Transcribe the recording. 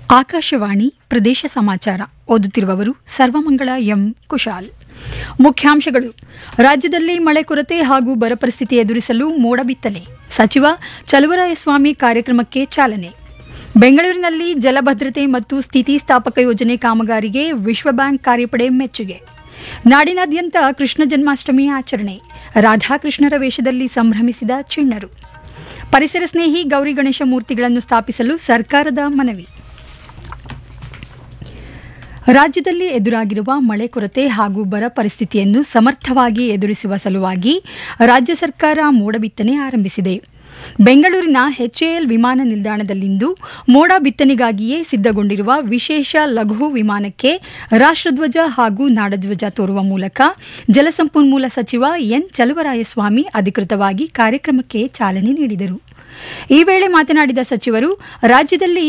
ಆಕಾಶವಾಣಿ ಪ್ರದೇಶ ಸಮಾಚಾರ ಓದುತ್ತಿರುವವರು ಸರ್ವಮಂಗಳ ಎಂ ಕುಶಾಲ್ ಮುಖ್ಯಾಂಶಗಳು ರಾಜ್ಯದಲ್ಲಿ ಮಳೆ ಕೊರತೆ ಹಾಗೂ ಬರ ಪರಿಸ್ಥಿತಿ ಎದುರಿಸಲು ಮೋಡ ಬಿತ್ತನೆ ಸಚಿವ ಚಲುವರಾಯಸ್ವಾಮಿ ಕಾರ್ಯಕ್ರಮಕ್ಕೆ ಚಾಲನೆ ಬೆಂಗಳೂರಿನಲ್ಲಿ ಜಲಭದ್ರತೆ ಮತ್ತು ಸ್ಥಿತಿಸ್ಥಾಪಕ ಯೋಜನೆ ಕಾಮಗಾರಿಗೆ ವಿಶ್ವ ಬ್ಯಾಂಕ್ ಕಾರ್ಯಪಡೆ ಮೆಚ್ಚುಗೆ ನಾಡಿನಾದ್ಯಂತ ಕೃಷ್ಣ ಜನ್ಮಾಷ್ಟಮಿ ಆಚರಣೆ ರಾಧಾಕೃಷ್ಣರ ವೇಷದಲ್ಲಿ ಸಂಭ್ರಮಿಸಿದ ಚಿಣ್ಣರು ಪರಿಸರ ಸ್ನೇಹಿ ಗೌರಿ ಗಣೇಶ ಮೂರ್ತಿಗಳನ್ನು ಸ್ಥಾಪಿಸಲು ಸರ್ಕಾರದ ಮನವಿ ರಾಜ್ಯದಲ್ಲಿ ಎದುರಾಗಿರುವ ಮಳೆ ಕೊರತೆ ಹಾಗೂ ಬರ ಪರಿಸ್ಥಿತಿಯನ್ನು ಸಮರ್ಥವಾಗಿ ಎದುರಿಸುವ ಸಲುವಾಗಿ ರಾಜ್ಯ ಸರ್ಕಾರ ಮೋಡ ಬಿತ್ತನೆ ಆರಂಭಿಸಿದೆ ಬೆಂಗಳೂರಿನ ಎಚ್ಎಎಲ್ ವಿಮಾನ ನಿಲ್ದಾಣದಲ್ಲಿಂದು ಮೋಡ ಬಿತ್ತನೆಗಾಗಿಯೇ ಸಿದ್ಧಗೊಂಡಿರುವ ವಿಶೇಷ ಲಘು ವಿಮಾನಕ್ಕೆ ರಾಷ್ಟ್ರಧ್ವಜ ಹಾಗೂ ನಾಡಧ್ವಜ ತೋರುವ ಮೂಲಕ ಜಲಸಂಪನ್ಮೂಲ ಸಚಿವ ಎನ್ ಚಲುವರಾಯಸ್ವಾಮಿ ಅಧಿಕೃತವಾಗಿ ಕಾರ್ಯಕ್ರಮಕ್ಕೆ ಚಾಲನೆ ನೀಡಿದರು ಈ ವೇಳೆ ಮಾತನಾಡಿದ ಸಚಿವರು ರಾಜ್ಯದಲ್ಲಿ